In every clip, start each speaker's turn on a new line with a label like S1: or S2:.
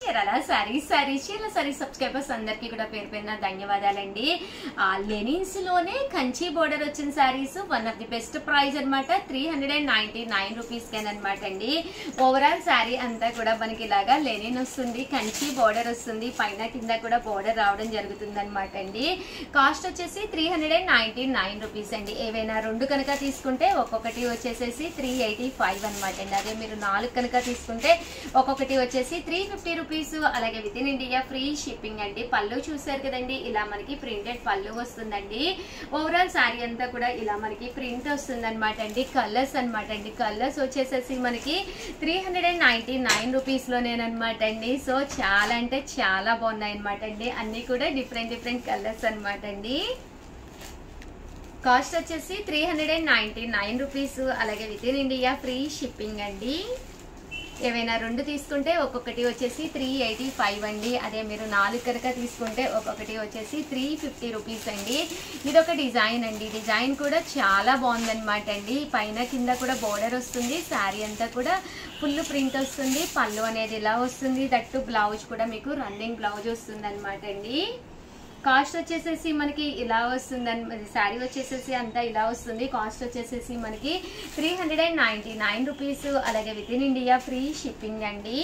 S1: Chirala saris saris Chirala saris subscribers అందరికీ కూడా పేరు పేరున ధన్యవాదాలండి ఆ లెనిన్స్ లోనే కంచి బోర్డర్ వచ్చిన saris one of the best price అన్నమాట three hundred and ninety nine rupees అనమాట అండి ఓవరాల్ శారీ అంతా కూడా మనకి ఇలాగా లెనిన్ వస్తుంది కంచి బోర్డర్ వస్తుంది పైన కింద కూడా బోర్డర్ రావడం జరుగుతుంది అనమాట అండి కాస్ట్ వచ్చేసి three hundred and ninety nine rupees అండి ఏవైనా రెండు కనుక తీసుకుంటే ఒక్కొక్కటి వచ్చేసేసి త్రీ ఎయిటీ ఫైవ్ అనమాట అండి అదే మీరు నాలుగు కనుక తీసుకుంటే ఒక్కొక్కటి వచ్చేసి త్రీ ఫిఫ్టీ రూపీస్ అలాగే with in India free shipping అండి పళ్ళు చూసారు కదండి ఇలా మనకి ప్రింటెడ్ పళ్ళు వస్తుందండి ఓవరాల్ శారీ అంతా కూడా ఇలా మనకి ప్రింట్ వస్తుంది అనమాట అండి కలర్స్ అనమాట అండి కలర్స్ వచ్చేసేసి మనకి three hundred and ninety nine రూపీస్లోనేనమాట అండి సో చాలా అంటే చాలా బాగున్నాయి అనమాట అండి అన్నీ కూడా డిఫరెంట్ డిఫరెంట్ కలర్స్ అనమాట అండి కాస్ట్ వచ్చేసి three hundred and ninety nine rupees అలాగే with in India free shipping అండి ఏవైనా రెండు తీసుకుంటే ఒక్కొక్కటి వచ్చేసి త్రీ ఎయిటీ ఫైవ్ అండి అదే మీరు నాలుగు కనుక తీసుకుంటే ఒక్కొక్కటి వచ్చేసి త్రీ ఫిఫ్టీ రూపీస్ అండి ఇది ఒక డిజైన్ అండి డిజైన్ కూడా చాలా బాగుందన్నమాట అండి పైన కింద కూడా బోర్డర్ వస్తుంది శారీ అంతా కూడా ఫుల్ ప్రింట్ వస్తుంది పళ్ళు అనేది ఇలా వస్తుంది దట్టు బ్లౌజ్ కూడా మీకు రన్నింగ్ బ్లౌజ్ వస్తుంది అనమాట అండి కాస్ట్ వచ్చేసేసి మనకి ఇలా వస్తుంది శారీ వచ్చేసేసి అంతా ఇలా వస్తుంది కాస్ట్ వచ్చేసేసి మనకి three hundred and ninety nine rupees అలాగే with in India free shipping అండి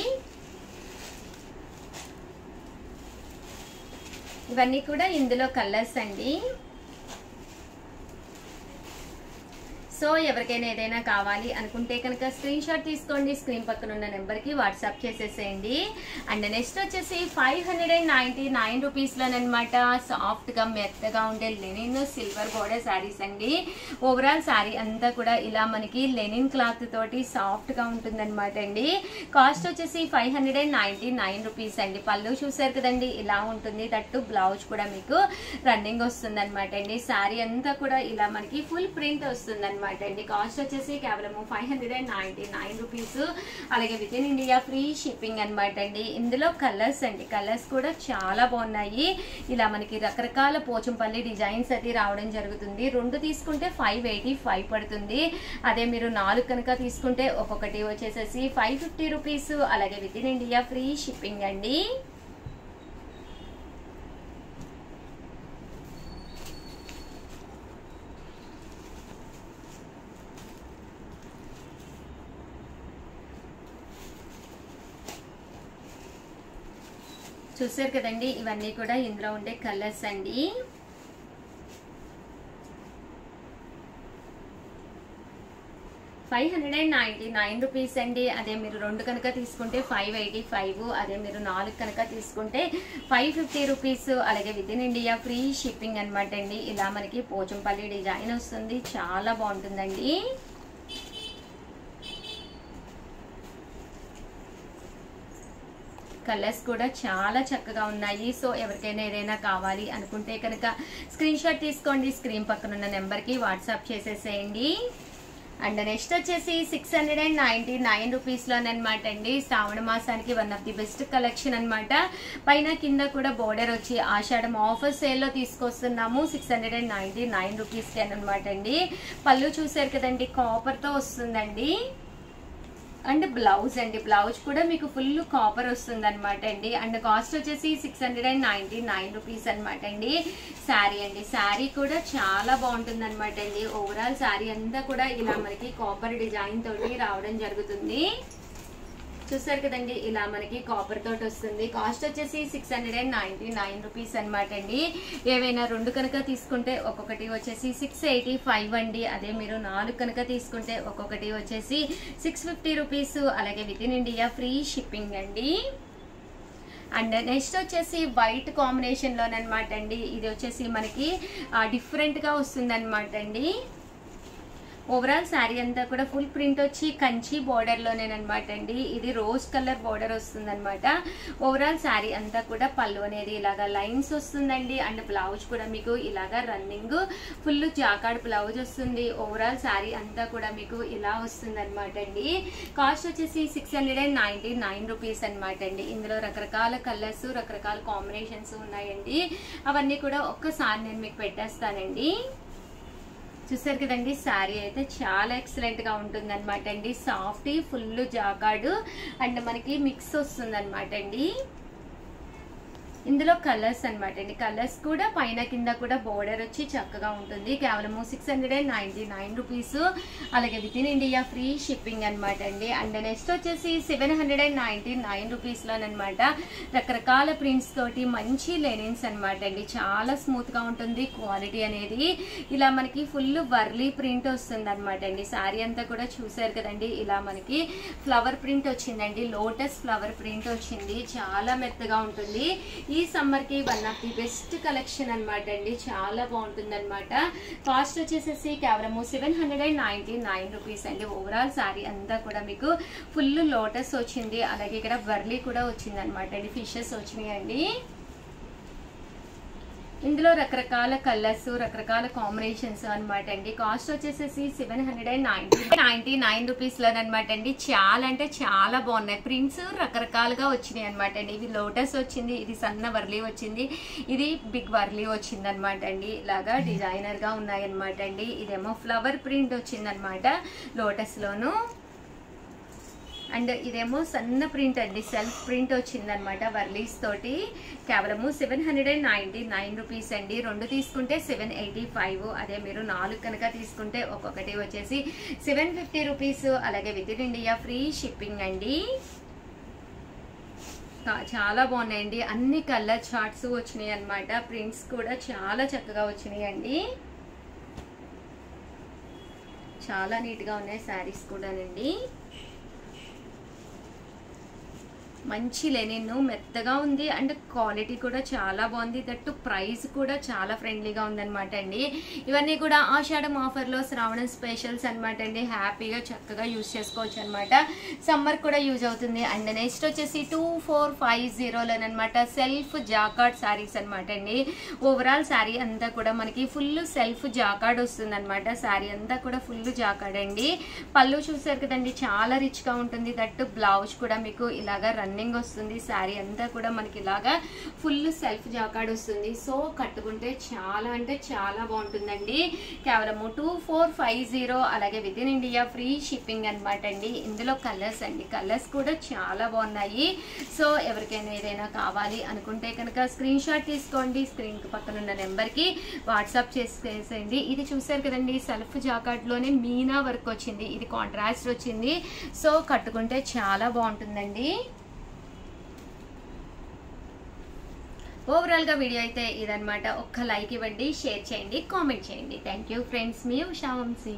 S1: ఇవన్నీ కూడా ఇందులో కలర్స్ అండి సో ఎవరికైనా ఏదైనా కావాలి అనుకుంటే కనుక స్క్రీన్ షాట్ తీసుకోండి స్క్రీన్ పక్కన ఉన్న నెంబర్కి వాట్సాప్ చేసేసేయండి అండ్ నెక్స్ట్ వచ్చేసి five hundred and ninety nine రూపీస్లోనమాట సాఫ్ట్గా మెత్తగా ఉండే లెనిన్ సిల్వర్ బోర్డర్ శారీస్ అండి ఓవరాల్ శారీ అంతా కూడా ఇలా మనకి లెనిన్ క్లాత్ తోటి సాఫ్ట్గా ఉంటుందన్నమాట అండి కాస్ట్ వచ్చేసి five hundred and ninety nine rupees అండి పళ్ళు చూసారు కదండి ఇలా ఉంటుంది దట్టు బ్లౌజ్ కూడా మీకు రన్నింగ్ వస్తుంది అనమాట అండి శారీ అంతా కూడా ఇలా మనకి ఫుల్ ప్రింట్ వస్తుంది అనమాట అండి కాస్ట్ వచ్చేసి కేవలం five hundred and ninety nine rupees అలాగే with in India free shipping అనమాట అండి ఇందులో కలర్స్ అండి కలర్స్ కూడా చాలా బాగున్నాయి ఇలా మనకి రకరకాల పోచంపల్లి డిజైన్స్ అది రావడం జరుగుతుంది రెండు తీసుకుంటే ఫైవ్ ఎయిటీ ఫైవ్ పడుతుంది అదే మీరు నాలుగు కనుక తీసుకుంటే ఒక్కొక్కటి వచ్చేసేసి ఫైవ్ ఫిఫ్టీ రూపీస్ అలాగే with in India free shipping అండి చూసారు కదండి ఇవన్నీ కూడా ఇందులో ఉండే కలర్స్ అండి five hundred and ninety nine rupees అండి అదే మీరు రెండు కనుక తీసుకుంటే ఫైవ్ ఎయిటీ ఫైవ్ అదే మీరు నాలుగు కనుక తీసుకుంటే ఫైవ్ ఫిఫ్టీ రూపీస్ అలాగే with in India free shipping అనమాట అండి ఇలా మనకి పోచంపల్లి డిజైన్ వస్తుంది చాలా బాగుంటుందండి కలర్స్ కూడా చాలా చక్కగా ఉన్నాయి సో ఎవరికైనా ఏదైనా కావాలి అనుకుంటే కనుక స్క్రీన్ షాట్ తీసుకోండి స్క్రీన్ పక్కన ఉన్న నెంబర్కి వాట్సాప్ చేసేసేయండి అండ్ నెక్స్ట్ వచ్చేసి six hundred and ninety nine రూపీస్లోనమాట అండి శ్రావణ మాసానికి one of the best collection అనమాట పైన కింద కూడా బోర్డర్ వచ్చి ఆషాఢం ఆఫర్ సేల్లో తీసుకొస్తున్నాము six hundred and ninety nine రూపీస్కి అనమాట అండి పళ్ళు చూసారు కదండి కాపర్తో వస్తుందండి అండ్ బ్లౌజ్ అండి బ్లౌజ్ కూడా మీకు ఫుల్ కాపర్ వస్తుంది అనమాట అండి అండ్ కాస్ట్ వచ్చేసి six hundred and ninety nine rupees అనమాట అండి శారీ అండి శారీ కూడా చాలా బాగుంటుంది అనమాట అండి ఓవరాల్ శారీ అంతా కూడా ఇలా మనకి కాపర్ డిజైన్ తోటి రావడం జరుగుతుంది చూసారు కదండి ఇలా మనకి కాపర్ తోటి వస్తుంది కాస్ట్ వచ్చేసి six hundred and ninety nine rupees అనమాట అండి ఏవైనా రెండు కనుక తీసుకుంటే ఒక్కొక్కటి వచ్చేసి సిక్స్ ఎయిటీ ఫైవ్ అండి అదే మీరు నాలుగు కనుక తీసుకుంటే ఒక్కొక్కటి వచ్చేసి సిక్స్ ఫిఫ్టీ రూపీస్ అలాగే with in India free shipping అండి అండ్ నెక్స్ట్ వచ్చేసి వైట్ కాంబినేషన్లోనమాట అండి ఇది వచ్చేసి మనకి డిఫరెంట్గా వస్తుంది అనమాట అండి ఓవరాల్ శారీ అంతా కూడా ఫుల్ ప్రింట్ వచ్చి కంచి బోర్డర్లోనేనమాట అండి ఇది రోజ్ కలర్ బోర్డర్ వస్తుంది అనమాట ఓవరాల్ శారీ అంతా కూడా పళ్ళు అనేది ఇలాగా లైన్స్ వస్తుందండి అండ్ బ్లౌజ్ కూడా మీకు ఇలాగా రన్నింగ్ ఫుల్ జాకాడ్ బ్లౌజ్ వస్తుంది ఓవరాల్ శారీ అంతా కూడా మీకు ఇలా వస్తుంది అనమాట అండి కాస్ట్ వచ్చేసి six hundred and ninety nine rupees అనమాట అండి ఇందులో రకరకాల కలర్స్ రకరకాల కాంబినేషన్స్ ఉన్నాయండి అవన్నీ కూడా ఒక్కసారి నేను మీకు పెట్టేస్తానండి చూసారు కదండి శారీ అయితే చాలా ఎక్సలెంట్ గా ఉంటుంది అనమాట అండి సాఫ్ట్ ఫుల్ జాకాడు అండ్ మనకి మిక్స్ వస్తుంది అనమాట అండి ఇందులో కలర్స్ అనమాట అండి కలర్స్ కూడా పైన కింద కూడా బోర్డర్ వచ్చి చక్కగా ఉంటుంది కేవలము six hundred and ninety nine rupees అలాగే with in India free shipping అనమాట అండి అండ్ నెక్స్ట్ వచ్చేసి seven hundred and ninety nine రూపీస్లోనమాట రకరకాల ప్రింట్స్ తోటి మంచి లెనిన్స్ అనమాట అండి చాలా స్మూత్ గా ఉంటుంది క్వాలిటీ అనేది ఇలా మనకి ఫుల్ వర్లీ ప్రింట్ వస్తుంది అనమాట అండి శారీ అంతా కూడా చూసారు కదండి ఇలా మనకి ఫ్లవర్ ప్రింట్ వచ్చిందండి లోటస్ ఫ్లవర్ ప్రింట్ వచ్చింది చాలా మెత్తగా ఉంటుంది ఈ సమ్మర్ కి one of the best collection అనమాట అండి చాలా బాగుంటుంది అనమాట కాస్ట్ వచ్చేసేసి కేవలము seven hundred and ninety nine rupees అండి ఓవరాల్ శారీ అంతా కూడా మీకు ఫుల్ లోటస్ వచ్చింది అలాగే ఇక్కడ వర్లీ కూడా వచ్చింది అనమాట అండి ఫిషెస్ వచ్చినాయి అండి ఇందులో రకరకాల కలర్స్ రకరకాల కాంబినేషన్స్ అనమాట అండి కాస్ట్ వచ్చేసేసి seven hundred and ninety ninety nine rupees లో అనమాట అండి చాలా అంటే చాలా బాగున్నాయి ప్రింట్స్ రకరకాలుగా వచ్చినాయి అనమాట అండి ఇది లోటస్ వచ్చింది ఇది సన్న వర్లీ వచ్చింది ఇది బిగ్ వర్లీ వచ్చింది అనమాట అండి ఇలాగా డిజైనర్ గా ఉన్నాయి అనమాట అండి ఇదేమో ఫ్లవర్ ప్రింట్ వచ్చింది అనమాట లోటస్ లోను అండ్ ఇదేమో సన్న ప్రింట్ అండి సెల్ఫ్ ప్రింట్ వచ్చిందనమాట వర్లీస్ తోటి కేవలము seven hundred and ninety nine rupees అండి రెండు తీసుకుంటే సెవెన్ ఎయిటీ ఫైవ్ అదే మీరు నాలుగు కనుక తీసుకుంటే ఒక్కొక్కటి వచ్చేసి సెవెన్ ఫిఫ్టీ రూపీస్ అలాగే with in India free shipping అండి చా- చాలా బాగున్నాయండి అన్ని కలర్ చార్ట్స్ వచ్చినాయి అన్నమాట ప్రింట్స్ కూడా చాలా చక్కగా వచ్చినాయి అండి చాలా నీట్గా ఉన్నాయి శారీస్ కూడానండి మంచి లెనిన్ మెత్తగా ఉంది అండ్ క్వాలిటీ కూడా చాలా బాగుంది దట్టు ప్రైస్ కూడా చాలా ఫ్రెండ్లీగా ఉందన్నమాట అండి ఇవన్నీ కూడా ఆషాఢం ఆఫర్లో శ్రావణం స్పెషల్స్ అనమాట అండి హ్యాపీగా చక్కగా యూజ్ చేసుకోవచ్చు అనమాట సమ్మర్ కూడా యూజ్ అవుతుంది అండ్ నెక్స్ట్ వచ్చేసి టూ ఫోర్ ఫైవ్ జీరోలోనమాట సెల్ఫ్ జాకార్డ్ శారీస్ అనమాట అండి ఓవరాల్ శారీ అంతా కూడా మనకి ఫుల్ సెల్ఫ్ జాకార్డ్ వస్తుంది అనమాట శారీ అంతా కూడా ఫుల్ జాకార్డ్ అండి పళ్ళు చూసారు కదండి చాలా రిచ్ గా ఉంటుంది దట్టు బ్లౌజ్ కూడా మీకు ఇలాగా రన్నింగ్ వస్తుంది శారీ అంతా కూడా మనకి ఇలాగా ఫుల్ సెల్ఫ్ జాకార్డ్ వస్తుంది సో కట్టుకుంటే చాలా అంటే చాలా బాగుంటుందండి కేవలము టూ ఫోర్ ఫైవ్ జీరో అలాగే with in India free shipping అనమాట అండి ఇందులో కలర్స్ అండి కలర్స్ కూడా చాలా బాగున్నాయి సో ఎవరికైనా ఏదైనా కావాలి అనుకుంటే కనుక స్క్రీన్ షాట్ తీసుకోండి స్క్రీన్ పక్కన ఉన్న నెంబర్కి వాట్సాప్ చేసేసేయండి ఇది చూసారు కదండి సెల్ఫ్ జాకార్డ్లోనే మీనా వర్క్ వచ్చింది ఇది కాంట్రాస్ట్ వచ్చింది సో కట్టుకుంటే చాలా బాగుంటుందండి ఓవరాల్ గా వీడియో అయితే ఇదనమాట ఒక్క లైక్ ఇవ్వండి షేర్ చేయండి కామెంట్ చేయండి థ్యాంక్ యూ ఫ్రెండ్స్ మీ ఉషా వంశీ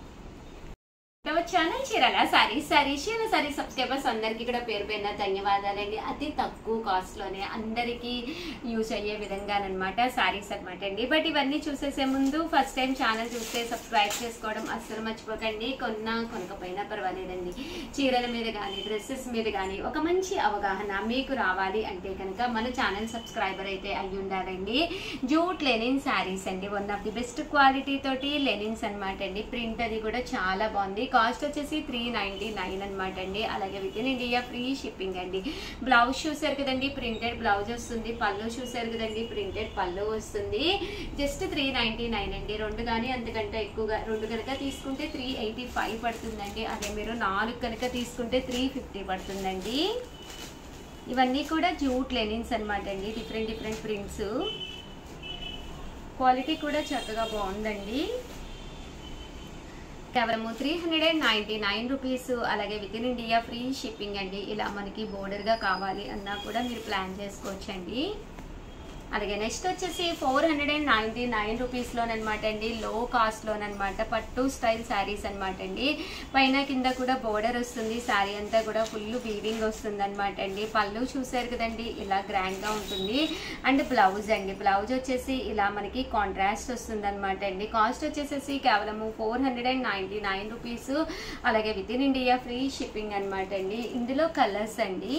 S1: ఛానల్ చీరాల సారీ సారీ చీర సారీ సబ్స్క్రైబర్స్ అందరికీ కూడా పేరు పేరున ధన్యవాదాలండి అతి తక్కువ కాస్ట్ లోనే అందరికీ యూజ్ అయ్యే విధంగానమాట సారీస్ అనమాట అండి బట్ ఇవన్నీ చూసేసే ముందు ఫస్ట్ టైం ఛానల్ చూస్తే సబ్స్క్రైబ్ చేసుకోవడం అస్సలు మర్చిపోకండి కొన్నా కొనకపోయినా పర్వాలేదండి చీరల మీద కానీ డ్రెస్సెస్ మీద కానీ ఒక మంచి అవగాహన మీకు రావాలి అంటే కనుక మన ఛానల్ సబ్స్క్రైబర్ అయితే అయ్యి ఉండాలండి జూట్ లెనిన్ శారీస్ అండి one of the best quality తోటి లెనిన్స్ అనమాట అండి ప్రింట్ అది కూడా చాలా బాగుంది కాస్ట్ వచ్చేసి త్రీ నైన్టీ నైన్ అనమాట అండి అలాగే with in India free shipping అండి బ్లౌజ్ చూసారు కదండి ప్రింటెడ్ బ్లౌజ్ వస్తుంది పళ్ళు చూసారు కదండి ప్రింటెడ్ పళ్ళు వస్తుంది జస్ట్ త్రీ నైన్టీ నైన్ అండి రెండు కానీ అంతకంటే ఎక్కువగా రెండు కనుక తీసుకుంటే త్రీ ఎయిటీ ఫైవ్ పడుతుందండి అదే మీరు నాలుగు కనుక తీసుకుంటే త్రీ ఫిఫ్టీ పడుతుందండి ఇవన్నీ కూడా జూట్ లెనిన్స్ అనమాట అండి డిఫరెంట్ డిఫరెంట్ ప్రింట్స్ క్వాలిటీ కూడా చక్కగా బాగుందండి కేవలము three hundred and ninety nine rupees అలాగే with in India free shipping అండి ఇలా మనకి బోర్డర్గా కావాలి అన్నా కూడా మీరు ప్లాన్ చేసుకోవచ్చండి అలాగే నెక్స్ట్ వచ్చేసి four hundred and ninety nine రూపీస్లోనమాట అండి లో కాస్ట్లోనమాట పట్టు స్టైల్ శారీస్ అనమాట అండి పైన కింద కూడా బోర్డర్ వస్తుంది శారీ అంతా కూడా ఫుల్ వీవింగ్ వస్తుంది అనమాట అండి పళ్ళు చూసారు కదండి ఇలా గ్రాండ్గా ఉంటుంది అండ్ బ్లౌజ్ అండి బ్లౌజ్ వచ్చేసి ఇలా మనకి కాంట్రాస్ట్ వస్తుంది అనమాట అండి కాస్ట్ వచ్చేసేసి కేవలము four hundred and ninety nine rupees అలాగే with in India free shipping అనమాట అండి ఇందులో కలర్స్ అండి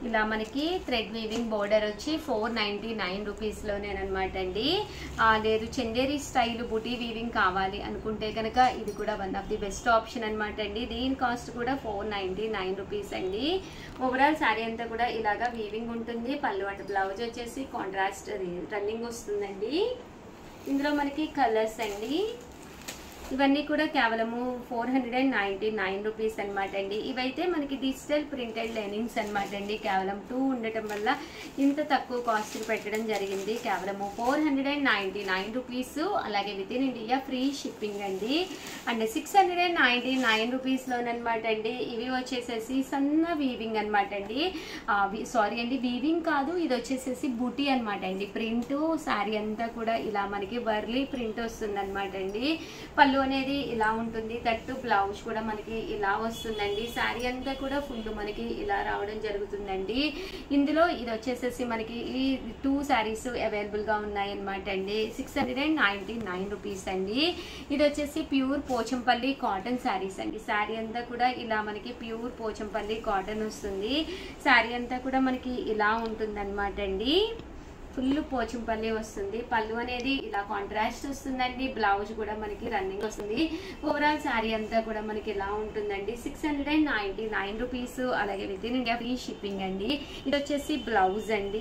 S1: ఇలా మనకి థ్రెడ్ వీవింగ్ బోర్డర్ వచ్చి ఫోర్ నైంటీ నైన్ రూపీస్లోనేనమాట అండి ఆ, లేదు చందేరి స్టైల్ బుటీ వీవింగ్ కావాలి అనుకుంటే కనుక ఇది కూడా one of the best option అనమాట అండి దీని కాస్ట్ కూడా ఫోర్ నైంటీ నైన్ రూపీస్ అండి ఓవరాల్ శారీ అంతా కూడా ఇలాగా వీవింగ్ ఉంటుంది పళ్ళు అండ్ బ్లౌజ్ వచ్చేసి కాంట్రాస్ట్ రన్నింగ్ వస్తుందండి ఇందులో మనకి కలర్స్ అండి ఇవన్నీ కూడా కేవలము four hundred and ninety nine rupees అనమాట అండి ఇవైతే మనకి డిజిటల్ ప్రింటెడ్ లెనింగ్స్ అనమాట అండి కేవలం టూ ఉండటం వల్ల ఇంత తక్కువ కాస్ట్ పెట్టడం జరిగింది కేవలము four hundred and ninety nine rupees అలాగే with in India free shipping అండి and six hundred and ninety nine రూపీస్లోనమాట అండి ఇవి వచ్చేసేసి సన్న వీవింగ్ అనమాట అండి సారీ అండి వీవింగ్ కాదు ఇది వచ్చేసేసి బుటీ అనమాట అండి ప్రింట్ శారీ అంతా కూడా ఇలా మనకి వర్లీ ప్రింట్ వస్తుంది అనమాట అండి పళ్ళు అనేది ఇలా ఉంటుంది తట్టు బ్లౌజ్ కూడా మనకి ఇలా వస్తుందండి శారీ అంతా కూడా ఫుల్ మనకి ఇలా రావడం జరుగుతుందండి ఇందులో ఇది వచ్చేసేసి మనకి ఈ టూ శారీస్ అవైలబుల్ గా ఉన్నాయి అనమాట అండి six hundred and ninety nine rupees అండి ఇది వచ్చేసి ప్యూర్ పోచంపల్లి కాటన్ శారీస్ అండి శారీ అంతా కూడా ఇలా మనకి ప్యూర్ పోచంపల్లి కాటన్ వస్తుంది శారీ అంతా కూడా మనకి ఇలా ఉంటుంది అండి ఫుల్ పోచంపల్లి వస్తుంది పళ్ళు అనేది ఇలా కాంట్రాస్ట్ వస్తుందండి బ్లౌజ్ కూడా మనకి రన్నింగ్ వస్తుంది ఓవరాల్ శారీ అంతా కూడా మనకి ఇలా ఉంటుందండి six hundred and ninety nine rupees అలాగే with in India free shipping అండి ఇది వచ్చేసి బ్లౌజ్ అండి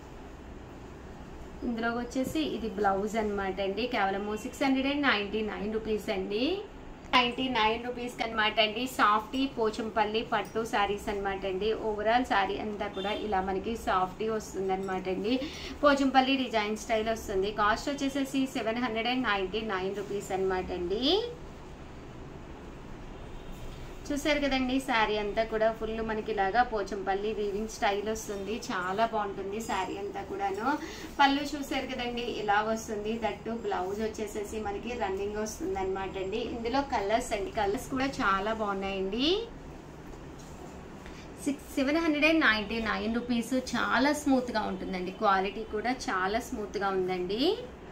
S1: ఇందులో వచ్చేసి ఇది బ్లౌజ్ అనమాట అండి కేవలము six hundred and ninety nine rupees అండి నైంటీ నైన్ రూపీస్ అనమాట అండి సాఫ్టీ పోచంపల్లి పట్టు శారీస్ అనమాట అండి ఓవరాల్ శారీ అంతా కూడా ఇలా మనకి సాఫ్టీ వస్తుంది అనమాట అండి పోచంపల్లి డిజైన్ స్టైల్ వస్తుంది కాస్ట్ వచ్చేసేసి seven hundred and ninety nine rupees అనమాట అండి చూసారు కదండి శారీ అంతా కూడా ఫుల్ మనకి ఇలాగా పోచంపల్లి వీవింగ్ స్టైల్ వస్తుంది చాలా బాగుంటుంది శారీ అంతా కూడాను పళ్ళు చూసారు కదండి ఇలా వస్తుంది దట్టు బ్లౌజ్ వచ్చేసేసి మనకి రన్నింగ్ వస్తుంది అనమాట అండి ఇందులో కలర్స్ అండి కలర్స్ కూడా చాలా బాగున్నాయండి six seven hundred and ninety nine rupees చాలా స్మూత్గా ఉంటుందండి క్వాలిటీ కూడా చాలా స్మూత్గా ఉందండి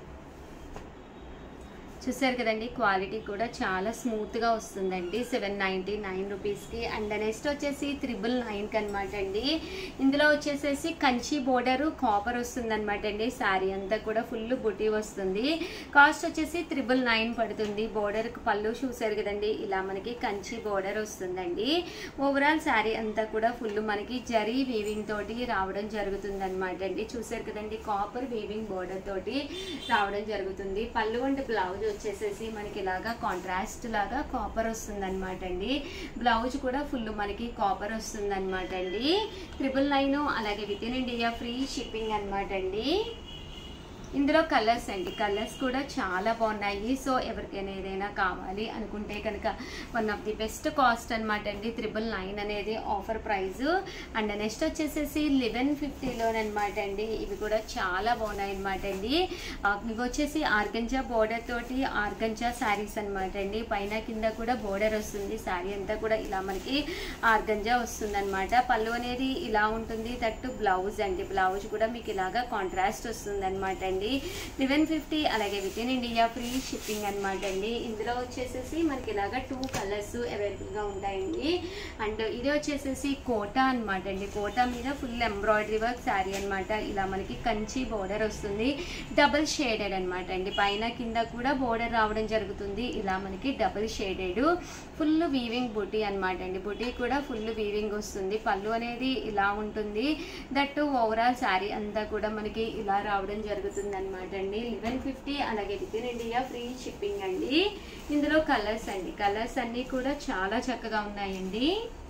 S1: చూసారు కదండి క్వాలిటీ కూడా చాలా స్మూత్గా వస్తుందండి సెవెన్ నైంటీ నైన్ రూపీస్కి అండ్ నెక్స్ట్ వచ్చేసి త్రిబుల్ నైన్కి అనమాట అండి ఇందులో వచ్చేసేసి కంచి బోర్డరు కాపర్ వస్తుంది అనమాట అండి శారీ అంతా కూడా ఫుల్ బుటీ వస్తుంది కాస్ట్ వచ్చేసి త్రిబుల్ నైన్ పడుతుంది బోర్డర్కి పళ్ళు చూసారు కదండి ఇలా మనకి కంచి బోర్డర్ వస్తుందండి ఓవరాల్ శారీ అంతా కూడా ఫుల్ మనకి జరీ వీవింగ్ తోటి రావడం జరుగుతుంది అనమాట అండి చూసారు కదండి కాపర్ వీవింగ్ బోర్డర్ తోటి రావడం జరుగుతుంది పళ్ళు అండ్ బ్లౌజ్ వచ్చేసేసి మనకి ఇలాగా కాంట్రాస్ట్ లాగా కాపర్ వస్తుంది అనమాట అండి బ్లౌజ్ కూడా ఫుల్ మనకి కాపర్ వస్తుంది అనమాట అండి ట్రిపుల్ నైన్ అలాగే with in India free shipping అనమాట అండి ఇందులో కలర్స్ అండి కలర్స్ కూడా చాలా బాగున్నాయి సో ఎవరికైనా ఏదైనా కావాలి అనుకుంటే కనుక one of the best cost అనమాట అండి త్రిబుల్ నైన్ అనేది ఆఫర్ ప్రైస్ అండ్ నెక్స్ట్ వచ్చేసేసి లెవెన్ ఫిఫ్టీలోనమాట అండి ఇవి కూడా చాలా బాగున్నాయి అనమాట అండి ఆ, ఇవి వచ్చేసి ఆర్గంజా బోర్డర్ తోటి ఆర్గంజా శారీస్ అనమాట అండి పైన కింద కూడా బోర్డర్ వస్తుంది శారీ అంతా కూడా ఇలా మనకి ఆర్గంజా వస్తుంది అనమాట పళ్ళు అనేది ఇలా ఉంటుంది దట్టు బ్లౌజ్ అండి బ్లౌజ్ కూడా మీకు ఇలాగా కాంట్రాస్ట్ వస్తుంది అనమాట అండి లెవెన్ ఫిఫ్టీ అలాగే with in India free shipping అనమాట అండి ఇందులో వచ్చేసేసి మనకి ఇలాగా టూ కలర్స్ అవైలబుల్గా ఉంటాయండి అండ్ ఇది వచ్చేసేసి కోటా అనమాట అండి కోటా మీద ఫుల్ ఎంబ్రాయిడరీ వర్క్ శారీ అనమాట ఇలా మనకి కంచి బోర్డర్ వస్తుంది డబుల్ షేడెడ్ అనమాట అండి పైన కింద కూడా బోర్డర్ రావడం జరుగుతుంది ఇలా మనకి డబుల్ షేడెడ్ ఫుల్ వీవింగ్ బుటీ అనమాట అండి బుటీ కూడా ఫుల్ వీవింగ్ వస్తుంది పళ్ళు అనేది ఇలా ఉంటుంది దట్టు ఓవరాల్ శారీ అంతా కూడా మనకి ఇలా రావడం జరుగుతుంది అనమాట అండి లెవెన్ ఫిఫ్టీ అలాగే with in India free shipping అండి ఇందులో కలర్స్ అండి కలర్స్ అన్నీ కూడా చాలా చక్కగా ఉన్నాయండి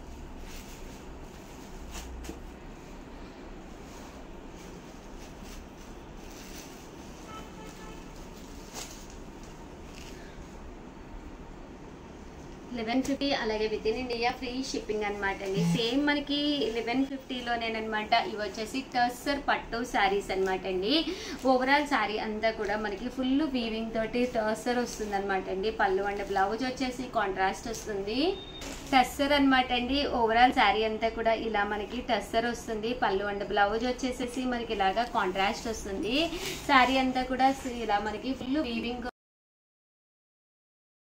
S1: లెవెన్ ఫిఫ్టీ అలాగే with in India free shipping అనమాట అండి సేమ్ మనకి లెవెన్ ఫిఫ్టీలోనేనమాట ఇవి వచ్చేసి టర్సర్ పట్టు శారీస్ అనమాట అండి ఓవరాల్ శారీ అంతా కూడా మనకి ఫుల్ వీవింగ్ తోటి టర్సర్ వస్తుంది అనమాట అండి పళ్ళు అండ్ బ్లౌజ్ వచ్చేసి కాంట్రాస్ట్ వస్తుంది టస్సర్ అనమాట అండి ఓవరాల్ శారీ అంతా కూడా ఇలా మనకి టస్సర్ వస్తుంది పళ్ళు అండ్ బ్లౌజ్ వచ్చేసేసి మనకి ఇలాగా కాంట్రాస్ట్ వస్తుంది శారీ అంతా కూడా ఇలా మనకి full weaving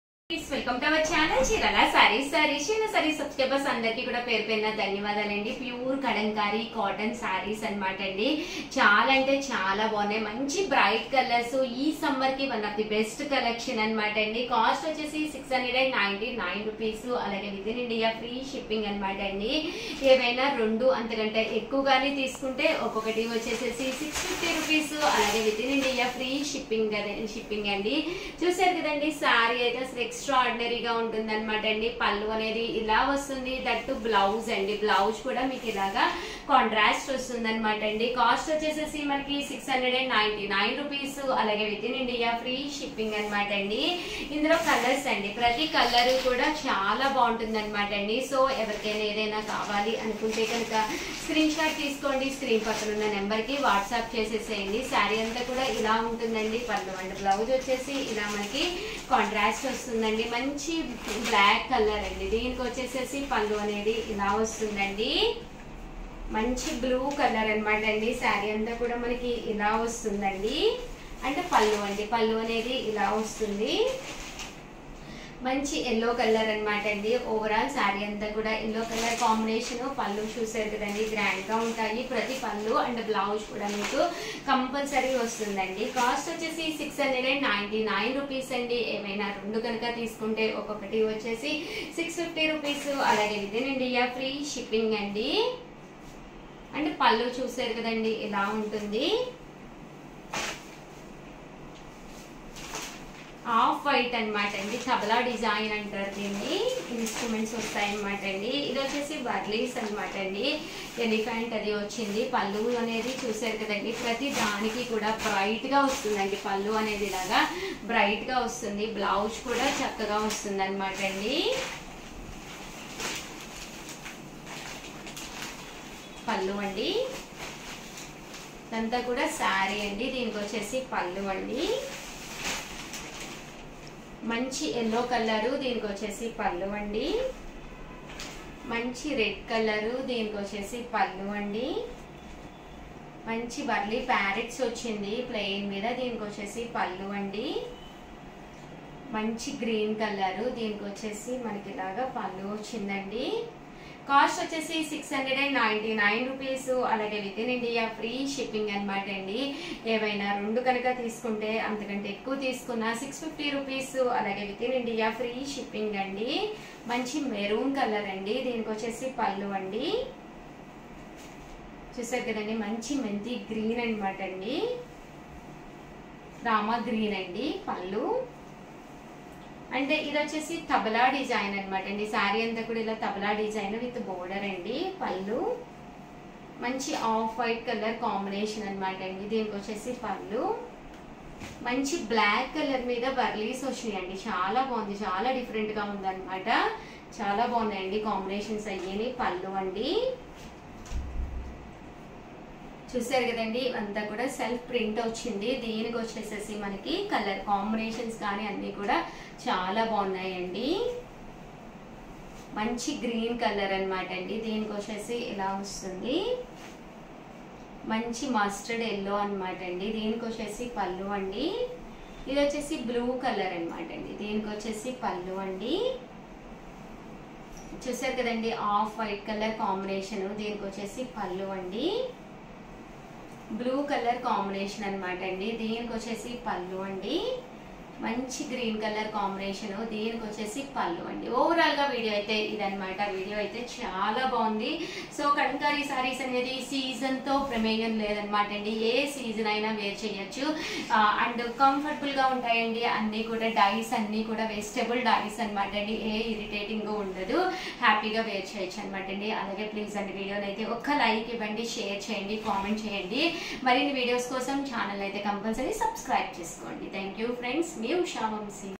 S1: friends welcome to our channel చీరల సారీ సారీ చిన్న సారీ సబ్స్క్రైబర్స్ అందరికీ కూడా పేరు పేరున ధన్యవాదాలండి ప్యూర్ కడంకారీ కాటన్ సారీస్ అన్నమాట అండి చాలా అంటే చాలా బాగున్నాయి మంచి బ్రైట్ కలర్స్ ఈ సమ్మర్ కి one of the best collection అన్నమాట అండి కాస్ట్ వచ్చేసి six hundred and ninety nine rupees అలాగే with in India free shipping అన్నమాట అండి ఏవైనా రెండు అంతకంటే ఎక్కువగానే తీసుకుంటే ఒక్కొక్కటి వచ్చేసేసి సిక్స్ ఫిఫ్టీ రూపీస్ అలాగే with in India free shipping shipping అండి చూసారు కదండి సారీ అయితే అసలు ఎక్స్ట్రా ఆర్డినరీగా ఉంటుంది అనమాట అండి పళ్ళు అనేది ఇలా వస్తుంది దట్టు బ్లౌజ్ అండి బ్లౌజ్ కూడా మీకు ఇలాగా కాంట్రాస్ట్ వస్తుంది అనమాట అండి కాస్ట్ వచ్చేసేసి మనకి six hundred and ninety nine rupees అలాగే with in India free shipping అనమాట అండి ఇందులో కలర్స్ అండి ప్రతి కలర్ కూడా చాలా బాగుంటుంది అనమాట అండి సో ఎవరికైనా ఏదైనా కావాలి అనుకుంటే కనుక స్క్రీన్ షాట్ తీసుకోండి స్క్రీన్ పక్కన ఉన్న నెంబర్ కి వాట్సాప్ చేసేసేయండి శారీ అంతా కూడా ఇలా ఉంటుందండి పళ్ళు అండ్ బ్లౌజ్ వచ్చేసి ఇలా మనకి కాంట్రాస్ట్ వస్తుందండి మంచి బ్లాక్ కలర్ అండి దీనికి వచ్చేసేసి పళ్ళు అనేది ఇలా వస్తుందండి మంచి బ్లూ కలర్ అన్నమాట అండి శారీ అంతా కూడా మనకి ఇలా వస్తుందండి అంటే పళ్ళు అండి పళ్ళు అనేది ఇలా వస్తుంది మంచి ఎల్లో కలర్ అన్నమాట అండి ఓవరాల్ శారీ అంతా కూడా ఎల్లో కలర్ కాంబినేషన్ పళ్ళు చూసారు కదండి గ్రాండ్ గా ఉంటాయి ప్రతి పళ్ళు అండ్ బ్లౌజ్ కూడా మీకు కంపల్సరీ వస్తుందండి కాస్ట్ వచ్చేసి six hundred and ninety nine rupees అండి ఏమైనా రెండు కనుక తీసుకుంటే ఒక్కొక్కటి వచ్చేసి సిక్స్ ఫిఫ్టీ రూపీస్ అలాగే with in India free shipping అండి అంటే పళ్ళు చూసారు కదండి ఇలా ఉంటుంది ఆఫ్ వైట్ అన్నమాట అండి తబలా డిజైన్ అంటారు దీన్ని ఇన్స్ట్రుమెంట్స్ వస్తాయి అనమాట అండి ఇది వచ్చేసి బర్లీస్ అన్నమాట అండి ఎలిఫెంట్ అది వచ్చింది పళ్ళు అనేది చూసారు కదండి ప్రతి దానికి కూడా బ్రైట్ గా వస్తుందండి పళ్ళు అనేది ఇలాగా బ్రైట్ గా వస్తుంది బ్లౌజ్ కూడా చక్కగా వస్తుంది అనమాట అండి పళ్ళు అండి ఇదంతా కూడా శారీ అండి దీనికి వచ్చేసి పళ్ళు అండి మంచి ఎల్లో కలరు దీనికి వచ్చేసి పళ్ళు అండి మంచి రెడ్ కలరు దీనికి వచ్చేసి పళ్ళు అండి మంచి బర్లీ ప్యారెట్స్ వచ్చింది ప్లెయిన్ మీద దీనికి వచ్చేసి పళ్ళు అండి మంచి గ్రీన్ కలరు దీనికి వచ్చేసి మనకి ఇలాగా పళ్ళు వచ్చిందండి కాస్ట్ వచ్చేసి six hundred and ninety nine rupees అలాగే with in India free shipping అనమాట అండి ఏవైనా రెండు కనుక తీసుకుంటే అంతకంటే ఎక్కువ తీసుకున్న సిక్స్ ఫిఫ్టీ రూపీస్ అలాగే with in India free shipping అండి మంచి మెరూన్ కలర్ అండి దీనికి వచ్చేసి పళ్ళు అండి చూసారు కదండి మంచి మెంతి గ్రీన్ అనమాట అండి రామా గ్రీన్ అండి పళ్ళు అంటే ఇది వచ్చేసి తబలా డిజైన్ అనమాట అండి శారీ అంతా కూడా ఇలా తబలా డిజైన్ విత్ బోర్డర్ అండి పళ్ళు మంచి ఆఫ్ వైట్ కలర్ కాంబినేషన్ అనమాట అండి దీనికి వచ్చేసి పళ్ళు మంచి బ్లాక్ కలర్ మీద బర్లీస్ వచ్చినాయండి చాలా బాగుంది చాలా డిఫరెంట్ గా ఉందన్నమాట చాలా బాగున్నాయండి కాంబినేషన్స్ అయ్యేని పళ్ళు అండి చూసారు కదండి అంతా కూడా సెల్ఫ్ ప్రింట్ వచ్చింది దీనికి వచ్చేసేసి మనకి కలర్ కాంబినేషన్స్ కానీ అన్ని కూడా చాలా బాగున్నాయండి మంచి గ్రీన్ కలర్ అన్నమాట అండి దీనికి వచ్చేసి ఇలా వస్తుంది మంచి మస్టర్డ్ ఎల్లో అన్నమాట అండి దీనికి వచ్చేసి పళ్ళు అండి ఇది వచ్చేసి బ్లూ కలర్ అన్నమాట అండి దీనికి వచ్చేసి పళ్ళు అండి చూసారు కదండి ఆఫ్ వైట్ కలర్ కాంబినేషన్ దీనికి వచ్చేసి పళ్ళు అండి బ్లూ కలర్ కాంబినేషన్ అనమాట అండి దీనికి వచ్చేసి పళ్ళు అండి మంచి గ్రీన్ కలర్ కాంబినేషన్ దీనికి వచ్చేసి పళ్ళు అండి ఓవరాల్ గా వీడియో అయితే ఇదనమాట వీడియో అయితే చాలా బాగుంది సో కలంకారీ సారీస్ అనేది సీజన్ తో ప్రమేయం లేదనమాట అండి ఏ సీజన్ అయినా వేర్ చేయొచ్చు అండ్ కంఫర్టబుల్ గా ఉంటాయండి అన్ని కూడా డైస్ అన్ని కూడా వెజిటబుల్ డైస్ అనమాట అండి ఏ ఇరిటేటింగ్ ఉండదు హ్యాపీగా వేర్ చేయొచ్చు అనమాట అండి అలాగే ప్లీజ్ అండి వీడియోని అయితే ఒక్క లైక్ ఇవ్వండి షేర్ చేయండి కామెంట్ చేయండి మరిన్ని వీడియోస్ కోసం ఛానల్ అయితే కంపల్సరీ సబ్స్క్రైబ్ చేసుకోండి థ్యాంక్ యూ ఫ్రెండ్స్ మీ ఉషా వంశీ